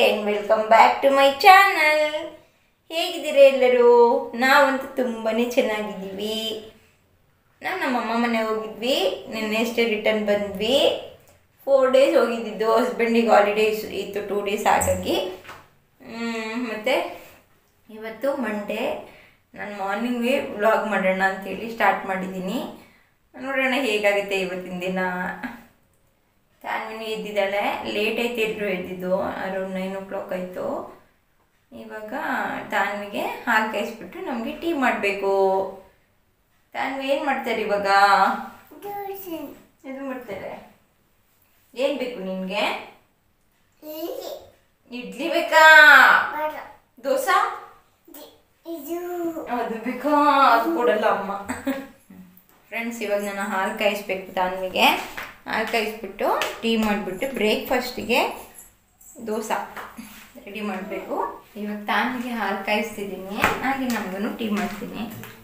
And welcome back to my channel ಹೇಗಿದ್ದೀರಾ ಎಲ್ಲರೂ ನಾವಂತೂ ತುಂಬಾ ಚೆನ್ನಾಗಿದ್ದೀವಿ ನಾವು ನಮ್ಮ ಅಮ್ಮ ಮನೆ ಹೋಗಿದ್ವಿ ನಿನ್ನೆ ಅಷ್ಟೇ ರಿಟರ್ನ್ ಬಂದ್ವಿ ಫೋರ್ ಡೇಸ್ ಹೋಗಿದ್ದಿದ್ದು ಹಸ್ಬೆಂಡಿಗೆ ಹಾಲಿಡೇಸ್ ಇತ್ತು ಟೂ ಡೇಸ್ ಹಾಗಾಗಿ ಮತ್ತು ಇವತ್ತು ಮಂಡೇ ನಾನು ಮಾರ್ನಿಂಗೇ ವ್ಲಾಗ್ ಮಾಡೋಣ ಅಂತೇಳಿ ಸ್ಟಾರ್ಟ್ ಮಾಡಿದ್ದೀನಿ ನೋಡೋಣ ಹೇಗಾಗುತ್ತೆ ಇವತ್ತಿನ ದಿನ ತಾನ್ವಿನಿ ಎದ್ದಿದ್ದಾಳೆ ಲೇಟ್ ಆಯ್ತು ಎಲ್ರು ಎದ್ದಿದ್ದು ಅರೌಂಡ್ ನೈನ್ ಓ ಕ್ಲಾಕ್ ಆಯಿತು ಇವಾಗ ತಾನ್ವಿಗೆ ಹಾಲು ಕಾಯಿಸ್ಬಿಟ್ಟು ನಮಗೆ ಟೀ ಮಾಡಬೇಕು ತಾನ್ವಿ ಏನು ಮಾಡ್ತಾರೆ ಇವಾಗ ಇದು ಮಾಡ್ತಾರೆ ಏನು ಬೇಕು ನಿನಗೆ ಇಡ್ಲಿ ಬೇಕಾ ದೋಸೆ ಅದು ಬೇಕಾ ಅದು ಕೊಡಲ್ಲ ಅಮ್ಮ ಫ್ರೆಂಡ್ಸ್ ಇವಾಗ ನಾನು ಹಾಲು ಕಾಯಿಸ್ಬೇಕು ತಾನ್ವಿಗೆ ಹಾಲು ಕಾಯಿಸ್ಬಿಟ್ಟು ಟೀ ಮಾಡಿಬಿಟ್ಟು ಬ್ರೇಕ್ಫಾಸ್ಟಿಗೆ ದೋಸೆ ರೆಡಿ ಮಾಡಬೇಕು ಇವಾಗ ತಾನ್ವಿಗೆ ಹಾಲು ಕಾಯಿಸ್ತಿದ್ದೀನಿ ಹಾಗೆ ನಮಗೂ ಟೀ ಮಾಡ್ತೀನಿ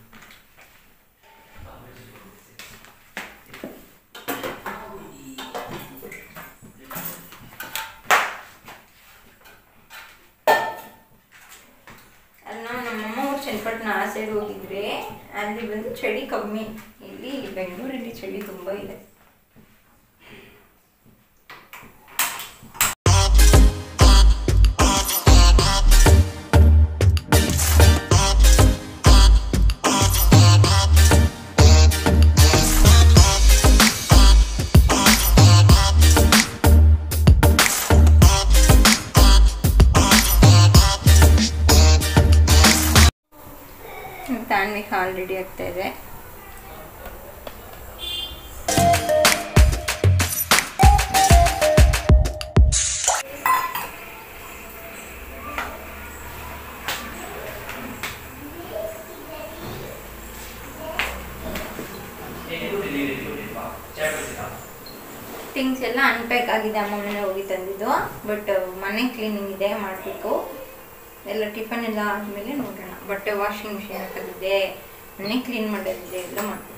ಅಲ್ಲಿ ನಾವು ನಮ್ಮಮ್ಮ ಅವ್ರು ಚನ್ನಪಟ್ಟಣ ಆ ಸೈಡ್ ಹೋಗಿದ್ರೆ ಅಲ್ಲಿ ಬಂದು ಚಳಿ ಕಮ್ಮಿ ಇಲ್ಲಿ ಬೆಂಗಳೂರಲ್ಲಿ ಚಳಿ ತುಂಬ ಇದೆ ತಾನ್ವಿಕ್ ಹಾಲ್ ರೆಡಿ ಆಗ್ತಾ ಇದೆ ಥಿಂಗ್ಸ್ ಎಲ್ಲ ಅನ್ಪ್ಯಾಕ್ ಆಗಿದೆ ಅಮ್ಮ ಮನೆ ಹೋಗಿ ತಂದಿದ್ದು ಬಟ್ ಮನೆ ಕ್ಲೀನಿಂಗ್ ಇದೆ ಮಾಡಬೇಕು ಎಲ್ಲ ಟಿಫನ್ ಎಲ್ಲ ಆದಮೇಲೆ ನೋಡೋಣ ಬಟ್ಟೆ ವಾಷಿಂಗ್ ಮಿಷಿನ್ ಹಾಕೋದಿದೆ ಮನೆ ಕ್ಲೀನ್ ಮಾಡೋದಿದೆ ಎಲ್ಲ ಮಾಡಬೇಕು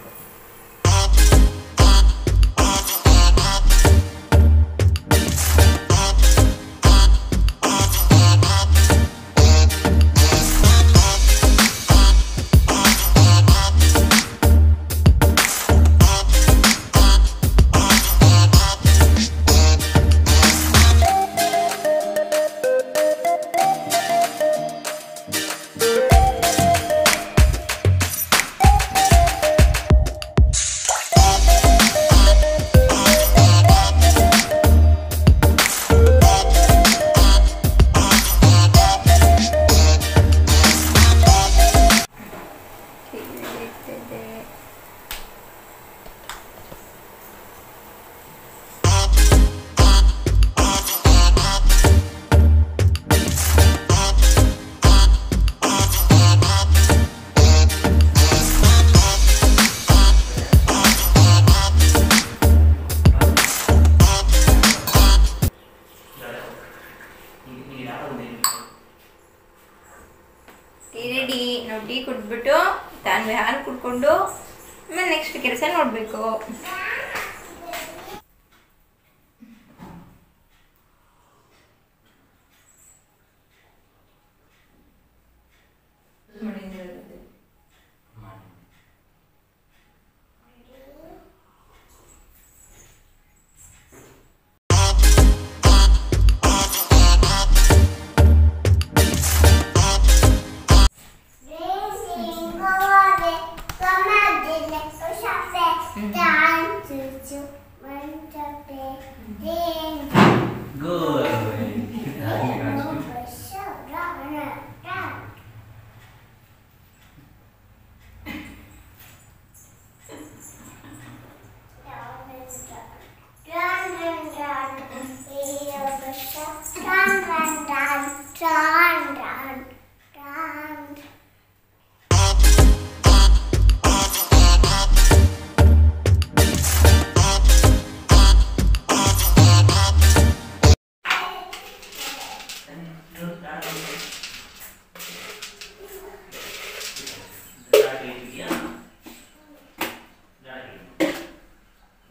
ಟೀ ರೆಡಿ ನಾವು ಟೀ ಕುಡಿದ್ಬಿಟ್ಟು ತಾನ್ವೆ ಹಾಲು ಕುಡ್ಕೊಂಡು ಆಮೇಲೆ ನೆಕ್ಸ್ಟ್ ಕೆಲಸ ನೋಡಬೇಕು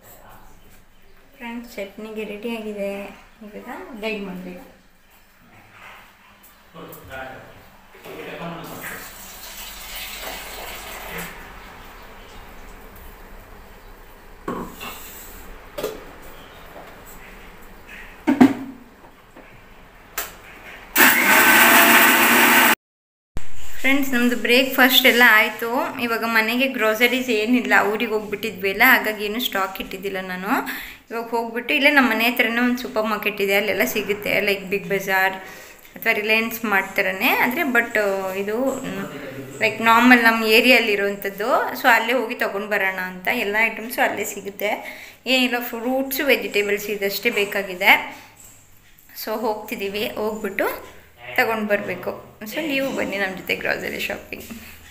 ಫ್ರೆಂಡ್ಸ್ ಚಟ್ನಿಗೆ ರೆಡಿ ಆಗಿದೆ ಇವಾಗ ಗೈಡ್ ಮಾಡಬೇಕು ಫ್ರೆಂಡ್ಸ್ ನಮ್ಮದು ಬ್ರೇಕ್ಫಾಸ್ಟ್ ಎಲ್ಲ ಆಯಿತು ಇವಾಗ ಮನೆಗೆ ಗ್ರೋಸರೀಸ್ ಏನಿಲ್ಲ ಊರಿಗೆ ಹೋಗ್ಬಿಟ್ಟಿದ್ವಿ ಅಲ್ಲ ಹಾಗಾಗಿ ಏನು ಸ್ಟಾಕ್ ಇಟ್ಟಿದ್ದಿಲ್ಲ ನಾನು ಇವಾಗ ಹೋಗ್ಬಿಟ್ಟು ಇಲ್ಲೇ ನಮ್ಮ ಮನೆ ಹತ್ರನೇ ಒಂದು ಸೂಪರ್ ಮಾರ್ಕೆಟ್ ಇದೆ ಅಲ್ಲೆಲ್ಲ ಸಿಗುತ್ತೆ ಲೈಕ್ ಬಿಗ್ ಬಜಾರ್ ಅಥವಾ ರಿಲಯನ್ಸ್ ಮಾಡ್ತಾರನೇ ಅಂದರೆ ಬಟ್ ಇದು ಲೈಕ್ ನಾರ್ಮಲ್ ನಮ್ಮ ಏರಿಯಲ್ಲಿರುವಂಥದ್ದು ಸೊ ಅಲ್ಲೇ ಹೋಗಿ ತೊಗೊಂಡು ಬರೋಣ ಅಂತ ಎಲ್ಲ ಐಟಮ್ಸು ಅಲ್ಲೇ ಸಿಗುತ್ತೆ ಏನಿಲ್ಲ ಫ್ರೂಟ್ಸು ವೆಜಿಟೇಬಲ್ಸ್ ಇದಷ್ಟೇ ಬೇಕಾಗಿದೆ ಸೊ ಹೋಗ್ತಿದ್ದೀವಿ ಹೋಗ್ಬಿಟ್ಟು ತಗೊಂಡು ಬರಬೇಕು ಸೊ ನೀವು ಬನ್ನಿ ನಮ್ಮ ಜೊತೆ ಗ್ರಾಸರಿ ಶಾಪಿಂಗ್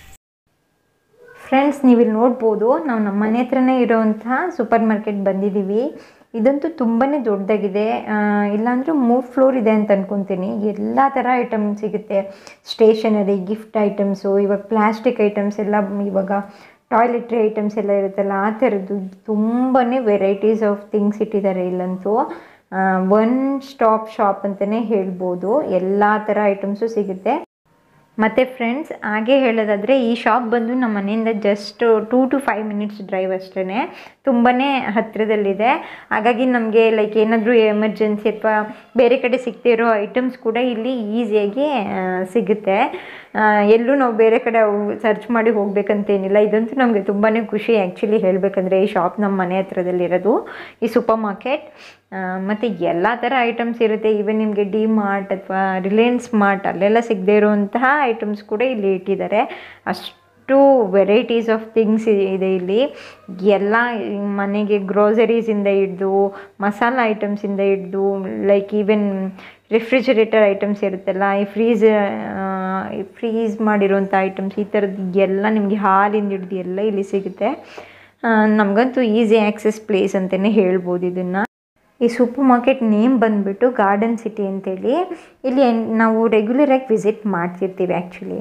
ಫ್ರೆಂಡ್ಸ್ ನೀವಿಲ್ಲಿ ನೋಡ್ಬೋದು ನಾವು ನಮ್ಮ ಮನೆ ಹತ್ರನೇ ಇರೋವಂತಹ ಸೂಪರ್ ಮಾರ್ಕೆಟ್ ಬಂದಿದ್ದೀವಿ ಇದಂತೂ ತುಂಬಾ ದೊಡ್ಡದಾಗಿದೆ ಇಲ್ಲಾಂದರೂ ಮೂರು ಫ್ಲೋರ್ ಇದೆ ಅಂತ ಅನ್ಕೊತೀನಿ ಎಲ್ಲ ಥರ ಐಟಮ್ ಸಿಗುತ್ತೆ ಸ್ಟೇಷನರಿ ಗಿಫ್ಟ್ ಐಟಮ್ಸು ಇವಾಗ ಪ್ಲಾಸ್ಟಿಕ್ ಐಟಮ್ಸ್ ಎಲ್ಲ ಇವಾಗ ಟಾಯ್ಲೆಟ್ರಿ ಐಟಮ್ಸ್ ಎಲ್ಲ ಇರುತ್ತಲ್ಲ ಆ ಥರದ್ದು ತುಂಬಾ ವೆರೈಟೀಸ್ ಆಫ್ ಥಿಂಗ್ಸ್ ಇಟ್ಟಿದ್ದಾರೆ ಇಲ್ಲಂತೂ ಒನ್ ಸ್ಟಾಪ್ ಶಾಪ್ ಅಂತಲೇ ಹೇಳ್ಬೋದು ಎಲ್ಲ ಥರ ಐಟಮ್ಸು ಸಿಗುತ್ತೆ ಮತ್ತು ಫ್ರೆಂಡ್ಸ್ ಹಾಗೆ ಹೇಳೋದಾದರೆ ಈ ಶಾಪ್ ಬಂದು ನಮ್ಮ ಮನೆಯಿಂದ just two to five minutes drive ಅಷ್ಟೇ ತುಂಬಾ ಹತ್ತಿರದಲ್ಲಿದೆ ಹಾಗಾಗಿ ನಮಗೆ ಲೈಕ್ ಏನಾದರೂ ಎಮರ್ಜೆನ್ಸಿ ಅಥವಾ ಬೇರೆ ಕಡೆ ಸಿಗದೇ ಇರೋ ಐಟಮ್ಸ್ ಕೂಡ ಇಲ್ಲಿ ಈಸಿಯಾಗಿ ಸಿಗುತ್ತೆ ಎಲ್ಲೂ ನಾವು ಬೇರೆ ಕಡೆ ಸರ್ಚ್ ಮಾಡಿ ಹೋಗ್ಬೇಕಂತೇನಿಲ್ಲ ಇದಂತೂ ನಮಗೆ ತುಂಬಾ ಖುಷಿ ಆ್ಯಕ್ಚುಲಿ ಹೇಳಬೇಕಂದ್ರೆ ಈ ಶಾಪ್ ನಮ್ಮ ಮನೆ ಹತ್ರದಲ್ಲಿರೋದು ಈ ಸೂಪರ್ ಮಾರ್ಕೆಟ್ ಮತ್ತು ಎಲ್ಲ ಥರ ಐಟಮ್ಸ್ ಇರುತ್ತೆ ಈವನ್ ನಿಮಗೆ ಡಿ ಮಾರ್ಟ್ ಅಥವಾ ರಿಲಯನ್ಸ್ ಮಾರ್ಟ್ ಅಲ್ಲೆಲ್ಲ ಸಿಗದೇ ಇರುವಂತಹ ಐಟಮ್ಸ್ ಕೂಡ ಇಲ್ಲಿ ಇಟ್ಟಿದ್ದಾರೆ ಅಷ್ಟು ವೆರೈಟೀಸ್ ಆಫ್ ಥಿಂಗ್ಸ್ ಇದೆ ಇಲ್ಲಿ ಎಲ್ಲ ಮನೆಗೆ ಗ್ರೋಸರೀಸಿಂದ ಹಿಡ್ದು ಮಸಾಲ ಐಟಮ್ಸಿಂದ ಹಿಡ್ದು ಲೈಕ್ ಈವನ್ ರೆಫ್ರಿಜರೇಟರ್ ಐಟಮ್ಸ್ ಇರುತ್ತಲ್ಲ ಈ ಫ್ರೀಸ್ ಫ್ರೀಸ್ ಮಾಡಿರೋಂಥ ಐಟಮ್ಸ್ ಈ ಥರದ್ದು ಎಲ್ಲ ನಿಮಗೆ ಹಾಲಿಂದ ಹಿಡ್ದು ಎಲ್ಲ ಇಲ್ಲಿ ಸಿಗುತ್ತೆ ನಮಗಂತೂ ಈಸಿ ಆ್ಯಕ್ಸೆಸ್ ಪ್ಲೇಸ್ ಅಂತಲೇ ಹೇಳ್ಬೋದು ಇದನ್ನು ಈ ಸೂಪರ್ ಮಾರ್ಕೆಟ್ ನೇಮ್ ಬಂದುಬಿಟ್ಟು ಗಾರ್ಡನ್ ಸಿಟಿ ಅಂತೇಳಿ ಇಲ್ಲಿ ನಾವು ರೆಗ್ಯುಲರಾಗಿ ವಿಸಿಟ್ ಮಾಡ್ತಿರ್ತೀವಿ ಆ್ಯಕ್ಚುಲಿ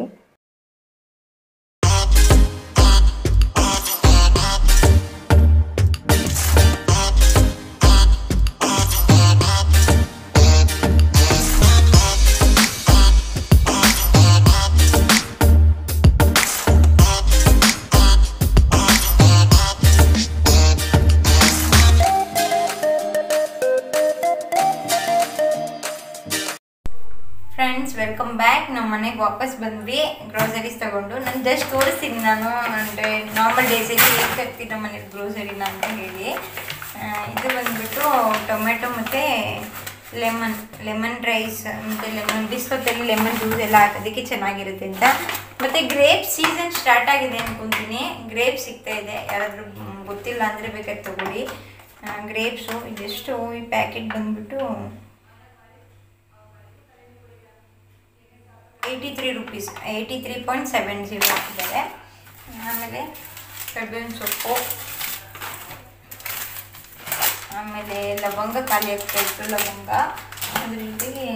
ಫ್ರೆಂಡ್ಸ್ ವೆಲ್ಕಮ್ ಬ್ಯಾಕ್ ನಮ್ಮ ಮನೆಗೆ ವಾಪಸ್ ಬಂದ್ವಿ ಗ್ರೋಸರೀಸ್ ತಗೊಂಡು ನಾನು ಜಸ್ಟ್ ತೋರಿಸ್ತೀನಿ ನಾನು ಅಂದರೆ ನಾರ್ಮಲ್ ಡೇಸಲ್ಲಿ ಹೇಗೆ ತರ್ತೀನಿ ನಮ್ಮ ಮನೇಲಿ ಗ್ರೋಸರಿನ ಅಂತ ಹೇಳಿ ಆ, ಇದು ಬಂದ್ಬಿಟ್ಟು ಟೊಮೆಟೊ ಮತ್ತು ಲೆಮನ್ ಲೆಮನ್ ರೈಸ್ ಮತ್ತು ಲೆಮನ್ ಬಿಸ್ಕೊತ್ತಲ್ಲಿ ಲೆಮನ್ ಜ್ಯೂಸ್ ಎಲ್ಲ ಹಾಕೋದಕ್ಕೆ ಚೆನ್ನಾಗಿರುತ್ತೆ ಅಂತ ಮತ್ತು ಗ್ರೇಪ್ ಸೀಸನ್ ಸ್ಟಾರ್ಟ್ ಆಗಿದೆ ಅನ್ಕೊತೀನಿ ಗ್ರೇಪ್ ಸಿಗ್ತಾ ಇದೆ ಯಾರಾದರೂ ಗೊತ್ತಿಲ್ಲ ಅಂದರೆ ಬೇಕಾದ್ರೆ ತಗೊಳ್ಳಿ ಗ್ರೇಪ್ಸು ಇದೆಷ್ಟು ಈ ಪ್ಯಾಕೆಟ್ ಬಂದ್ಬಿಟ್ಟು eighty three rupees eighty three point seven zero ಹಾಕಿದ್ದಾರೆ ಆಮೇಲೆ ಕರ್ಬೇವಿನ ಸೊಪ್ಪು ಆಮೇಲೆ ಲವಂಗ ಖಾಲಿ ಆಗ್ತಾ ಇತ್ತು ಲವಂಗ ಅದ್ರ ಜೊತೆಗೆ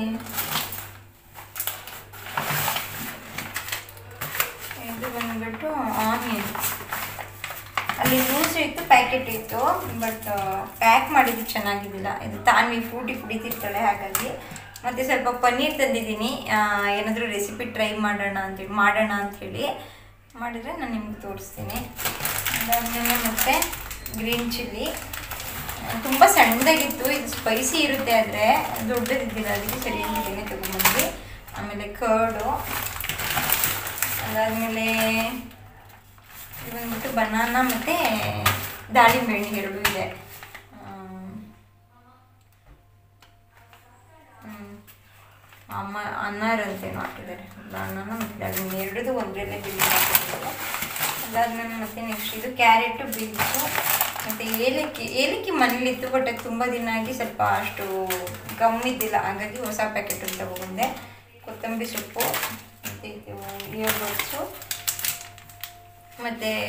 ಇದು ಬಂದ್ಬಿಟ್ಟು ಆನಿಯನ್ ಅಲ್ಲಿ ಲೂಸ್ ಇತ್ತು ಪ್ಯಾಕೆಟ್ ಇತ್ತು ಬಟ್ ಪ್ಯಾಕ್ ಮಾಡಿದ್ದು ಚೆನ್ನಾಗಿದ್ದಿಲ್ಲ ಇದು ತಾನ್ವಿ ಫ್ರೂಟಿ ಕುಡಿತಿರ್ತಾಳೆ ಹಾಗಾಗಿ ಮತ್ತು ಸ್ವಲ್ಪ ಪನ್ನೀರ್ ತಂದಿದ್ದೀನಿ ಏನಾದರೂ ರೆಸಿಪಿ ಟ್ರೈ ಮಾಡೋಣ ಅಂತೇಳಿ ಮಾಡೋಣ ಅಂಥೇಳಿ ಮಾಡಿದರೆ ನಾನು ನಿಮ್ಗೆ ತೋರಿಸ್ತೀನಿ ಅದಾದಮೇಲೆ ಮತ್ತು ಗ್ರೀನ್ ಚಿಲ್ಲಿ ತುಂಬ ಸಣ್ಣದಾಗಿತ್ತು ಇದು ಸ್ಪೈಸಿ ಇರುತ್ತೆ ಆದರೆ ದೊಡ್ಡದಿದ್ದಿಲ್ಲ ಅದಕ್ಕೆ ಸರಿ ಅಂತಿದ್ದೀನಿ ತೊಗೊಂಬಂದ್ವಿ ಆಮೇಲೆ ಕರ್ಡು ಅದಾದಮೇಲೆ ಇದು ಬಂದ್ಬಿಟ್ಟು ಬನಾನ ಮತ್ತು ದಾಳಿಂಬೆ ಹಣ್ಣು ಎರಡು ಇದೆ ಆಮ್, ಹ್ಮ್. ಅಮ್ಮ ಅನ್ನಾರ್ ಅಂತೇನೋ ಹಾಕಿದ್ದಾರೆ ಬನಾನ ಮತ್ತು ದಾಳಿಂಬೆ ಎರಡದು ಒಂದರಲ್ಲೇ ಬಿಲ್ ಹಾಕಿದ್ದಾರೆ ಅದಾದ್ಮೇಲೆ ಮತ್ತೆ ನೆಕ್ಸ್ಟ್ ಇದು ಕ್ಯಾರೆಟು ಬೀನ್ಸು ಮತ್ತು ಏಲಕ್ಕಿ ಏಲಕ್ಕಿ ಮನೇಲಿತ್ತು ಬಟ್ ಅದು ತುಂಬ ದಿನ ಆಗಿ ಸ್ವಲ್ಪ ಅಷ್ಟು ಗಮ್ಮಿದ್ದಿಲ್ಲ ಹಾಗಾಗಿ ಹೊಸ ಪ್ಯಾಕೆಟ್ ಅಂತ ತಗೊಂಡೆ ಕೊತ್ತಂಬರಿ ಸೊಪ್ಪು ಮತ್ತು ಇದು ಇಯರ್ಬಡ್ಸು ಮತ್ತು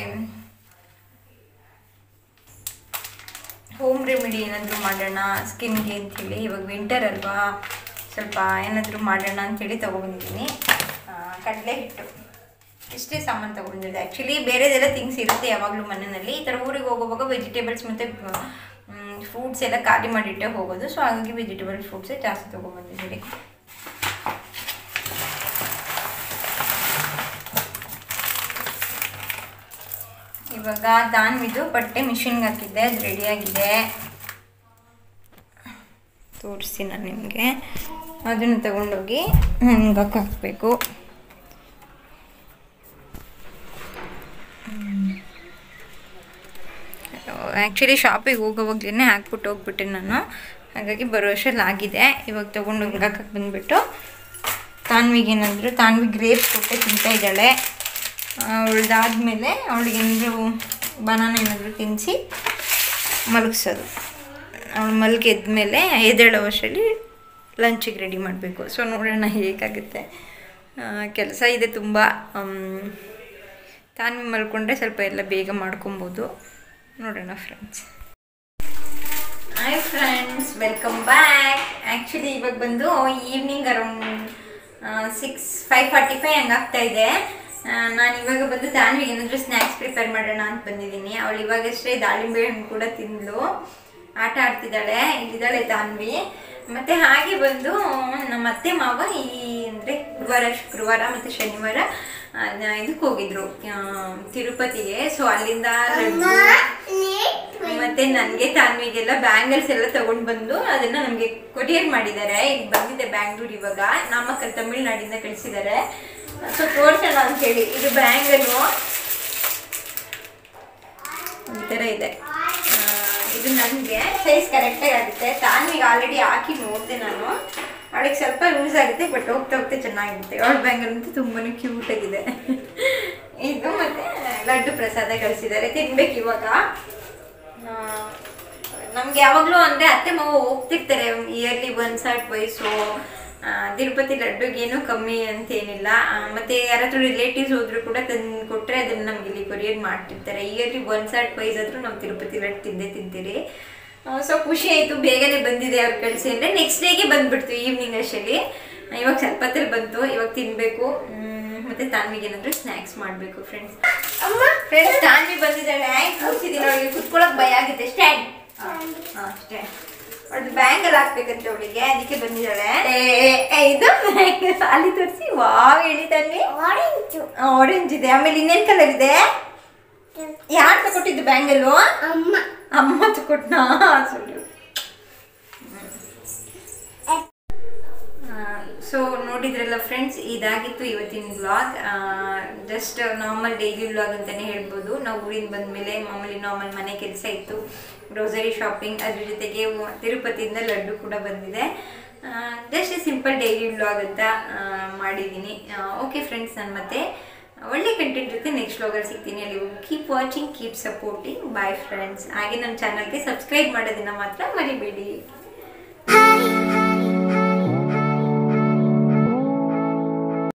ಹೋಮ್ ರೆಮಿಡಿ ಏನಾದರೂ ಮಾಡೋಣ ಸ್ಕಿನ್ಗೆ ಅಂಥೇಳಿ ಇವಾಗ ವಿಂಟರ್ ಅಲ್ವಾ ಸ್ವಲ್ಪ ಏನಾದರೂ ಮಾಡೋಣ ಅಂಥೇಳಿ ತೊಗೊಬಂದಿದ್ದೀನಿ ಕಡಲೆ ಹಿಟ್ಟು ಇಷ್ಟೇ ಸಾಮಾನು ತೊಗೊಂಡಿದ್ದೆ ಆ್ಯಕ್ಚುಲಿ ಬೇರೆದೆಲ್ಲ ಥಿಂಗ್ಸ್ ಇರುತ್ತೆ ಯಾವಾಗಲೂ ಮನೆಯಲ್ಲಿ ಈ ಥರ ಊರಿಗೆ ಹೋಗುವಾಗ ವೆಜಿಟೇಬಲ್ಸ್ ಮತ್ತು ಫ್ರೂಟ್ಸ್ ಎಲ್ಲ ಖಾಲಿ ಮಾಡಿಟ್ಟೆ ಹೋಗೋದು ಸೊ ಹಾಗಾಗಿ ವೆಜಿಟೇಬಲ್ ಫ್ರೂಟ್ಸೇ ಜಾಸ್ತಿ ತೊಗೊಂಬಂದಿದ್ದೀರಿ ಇವಾಗ ದಾನ್ವಿದು ಬಟ್ಟೆ ಮಿಷಿನ್ಗೆ ಹಾಕಿದ್ದೆ ಅದು ರೆಡಿಯಾಗಿದೆ ತೋರಿಸ್ತೀನಿ ನಾನು ನಿಮಗೆ ಅದನ್ನು ತಗೊಂಡೋಗಿ ಒಣಗಕ್ಕೆ ಹಾಕಬೇಕು ಆ್ಯಕ್ಚುಲಿ ಶಾಪಿಗೆ ಹೋಗೋವಾಗ್ಲೇ ಹಾಕ್ಬಿಟ್ಟು ಹೋಗ್ಬಿಟ್ಟೆ ನಾನು ಹಾಗಾಗಿ ಬರೋ ಅಷ್ಟರಲ್ಲಿ ಆಗಿದೆ ಇವಾಗ ತೊಗೊಂಡು ಒಣಗಕ್ಕೆ ಬಂದುಬಿಟ್ಟು ತಾನ್ವಿಗೆ ಏನಾದರೂ ತಾನ್ವಿ ಗ್ರೇಪ್ಸ್ ಕೊಟ್ಟೆ ತಿಂತಾ ಇದ್ದಾಳೆ ಅವಳ್ದಾದ್ಮೇಲೆ ಅವಳಿಗೆ ಏನಾದರೂ ಬನಾನ ಏನಾದರೂ ತಿನ್ನಿಸಿ ಮಲಗಿಸೋದು ಅವಳು ಮಲಗಿ ಎದ್ಮೇಲೆ ಎದ್ದೇಳೋ ಅಷ್ಟರಲ್ಲಿ ಲಂಚಿಗೆ ರೆಡಿ ಮಾಡಬೇಕು ಸೊ ನೋಡೋಣ ಹೇಗಾಗುತ್ತೆ ಕೆಲಸ ಇದೆ ತುಂಬ ತಾನ್ವಿ ಮಲ್ಕೊಂಡ್ರೆ ಸ್ವಲ್ಪ ಎಲ್ಲ ಬೇಗ ಮಾಡ್ಕೊಬೋದು ನೋಡೋಣ friends hi friends welcome back actually ಇವಾಗ ಬಂದು evening around six five forty five ಹಂಗೆ ಆಗ್ತಾ ಇದೆ ನಾನು ಇವಾಗ ಬಂದು ತಾನ್ವಿಗೆ ಏನಾದರೂ ಸ್ನ್ಯಾಕ್ಸ್ ಪ್ರಿಪೇರ್ ಮಾಡೋಣ ಅಂತ ಬಂದಿದ್ದೀನಿ ಅವಳು ಇವಾಗಷ್ಟೇ ದಾಳಿಂಬೆ ಹಣ್ಣು ಕೂಡ ತಿಂದಳು ಆಟ ಆಡ್ತಿದ್ದಾಳೆ ಇಲ್ಲಿದ್ದಾಳೆ ತಾನ್ವಿ ಮತ್ತು ಹಾಗೆ ಬಂದು ನಮ್ಮ ಅತ್ತೆ ಮಾವ ಈ ಅಂದರೆ ಗುರುವಾರ ಶುಕ್ರವಾರ ಮತ್ತು ಶನಿವಾರ ಇದಕ್ಕೆ ಹೋಗಿದ್ರು ಆ, ತಿರುಪತಿಗೆ ಸೊ ಅಲ್ಲಿಂದ ಲಡ್ಡು ಮತ್ತೆ ನನಗೆ ತಾನ್ವಿಗೆಲ್ಲ ಬ್ಯಾಂಗಲ್ಸ್ ಎಲ್ಲ ತಗೊಂಡು ಬಂದು ಅದನ್ನ ನಮಗೆ ಕೊರಿಯರ್ ಮಾಡಿದ್ದಾರೆ ಈಗ ಬಂದಿದೆ ಬ್ಯಾಂಗ್ಳೂರ್ ಇವಾಗ ನಾಮಕ್ಕಲ್ ತಮಿಳ್ನಾಡಿಂದ ಕಳಿಸಿದ್ದಾರೆ ಸೊ ತೋರ್ಸೋಣ ಅಂತ ಹೇಳಿ ಇದು ಬ್ಯಾಂಗಲ್ಲು ಈ ಥರ ಇದೆ ಆ, ಇದು ನನಗೆ ಸೈಜ್ ಕರೆಕ್ಟಾಗಿ ಆಗುತ್ತೆ ತಾನ್ವಿಗೆ ಆಲ್ರೆಡಿ ಹಾಕಿ ನೋಡಿದೆ ನಾನು ಅವಳಿಗೆ ಸ್ವಲ್ಪ ಲೂಸ್ ಆಗುತ್ತೆ ಬಟ್ ಹೋಗ್ತಾ ಹೋಗ್ತಾ ಚೆನ್ನಾಗಿರುತ್ತೆ ಅವಳ ಬ್ಯಾಂಗಲ್ ಅಂತೂ ತುಂಬಾ ಕ್ಯೂಟ್ ಆಗಿದೆ ಇದು ಮತ್ತೆ ಲಡ್ಡು ಪ್ರಸಾದ ಕಳಿಸಿದ್ದಾರೆ ತಿನ್ಬೇಕು ಇವಾಗ ನಮ್ಗೆ ಯಾವಾಗಲೂ ಅಂದರೆ ಅತ್ತೆ ಮಾವ ಹೋಗ್ತಿರ್ತಾರೆ yearly once or twice Tirupati ಲಡ್ಡುಗೇನು ಕಮ್ಮಿ ಅಂತೇನಿಲ್ಲ ಆ, ಮತ್ತೆ ಯಾರಾದ್ರೂ ರಿಲೇಟಿವ್ಸ್ ಹೋದ್ರು ಕೂಡ ತಂದು ಕೊಟ್ಟರೆ ಅದನ್ನು ನಮ್ಗೆ ಇಲ್ಲಿ ಕೊರಿಯರ್ ಮಾಡ್ತಿರ್ತಾರೆ ಇಯರ್ಲಿ ಒನ್ಸ್ ಆರ್ ಟ್ವೈಸ್ ಆದರೂ ನಾವು ತಿರುಪತಿ ಲಡ್ಡು ತಿಂದೇ ತಿಂತೀರಿ ಸೊ ಖುಷಿ ಆಯಿತು ಬೇಗನೆ ಬಂದಿದೆ ಅವ್ರು ಕಳಿಸಿ ಅಂದರೆ ನೆಕ್ಸ್ಟ್ ಡೇಗೆ ಬಂದ್ಬಿಡ್ತು ಈವ್ನಿಂಗ್ ಅಷ್ಟಲ್ಲಿ ಇವಾಗ ಸ್ವಲ್ಪ ಹೊತ್ತಲ್ಲಿ ಬಂತು ಇವಾಗ ತಿನ್ನಬೇಕು ಮತ್ತೆ ತಾನ್ವಿಗೆ ಏನಾದರೂ ಸ್ನ್ಯಾಕ್ಸ್ ಮಾಡಬೇಕು ಫ್ರೆಂಡ್ಸ್ ಫ್ರೆಂಡ್ಸ್ ತಾನ್ವಿ ಬಂದಿದ್ದಾಳೆ ಕೂರ್ಸಿದ್ದೀನಿ ಅವಳಿಗೆ ಕುತ್ಕೊಳ್ಳೋಕೆ ಭಯ ಆಗುತ್ತೆ ಸ್ಟ್ಯಾಂಡ್ ಹಾಂ ಸ್ಟ್ಯಾಂಡ್ ಅವಳು ಬ್ಯಾಂಗಲ್ಲಿ ಹಾಕ್ಬೇಕಂತೆ ಅವಳಿಗೆ ಅದಕ್ಕೆ ಬಂದಿದ್ದಾಳೆ ಏ, ಏ, ಇದು ಬ್ಯಾಂಗಲ್ ಅಲ್ಲಿ ತೋರಿಸಿ ವಾವ್ ಹೇಳಿ ತಾನ್ವಿ ಆರೆಂಜ್ ಇದೆ ಆಮೇಲೆ ಇನ್ನೇನು ಕಲರ್ ಇದೆ ಯಾರು ತಗೊಟ್ಟಿದ್ದು ಬ್ಯಾಂಗಲ್ಲು ಅಮ್ಮ ಅಮ್ಮ ತಗೊಟ್ನಾ ಸುಳ್ಳು ಸೊ ನೋಡಿದ್ರಲ್ಲ ಫ್ರೆಂಡ್ಸ್ ಇದಾಗಿತ್ತು ಇವತ್ತಿನ vlog just normal daily vlog ಅಂತಲೇ ಹೇಳ್ಬೋದು ನಾವು ಊರಿಂದ ಬಂದಮೇಲೆ ಮಾಮೂಲಿ ನಾರ್ಮಲ್ ಮನೆ ಕೆಲಸ ಇತ್ತು ಗ್ರೋಸರಿ ಶಾಪಿಂಗ್ ಅದ್ರ ಜೊತೆಗೆ ವ- ತಿರುಪತಿಯಿಂದ ಲಡ್ಡು ಕೂಡ ಬಂದಿದೆ ಜಸ್ಟ್ ಸಿಂಪಲ್ ಡೈಲಿ ವ್ಲಾಗ್ ಅಂತ ಆ, ಮಾಡಿದ್ದೀನಿ ಓಕೆ ಫ್ರೆಂಡ್ಸ್ ನಾನು ಮತ್ತೆ ಒಳ್ಳೆ ಕಂಟೆಂಟ್ ಜೊತೆ ನೆಕ್ಸ್ಟ್ ವ್ಲಾಗಲ್ಲಿ ಸಿಗ್ತೀನಿ ಅಲ್ಲಿ keep watching keep supporting bye friends ಹಾಗೆ ನನ್ನ ಚಾನಲ್ಗೆ ಸಬ್ಸ್ಕ್ರೈಬ್ ಮಾಡೋದನ್ನ ಮಾತ್ರ ಮರಿಬೇಡಿ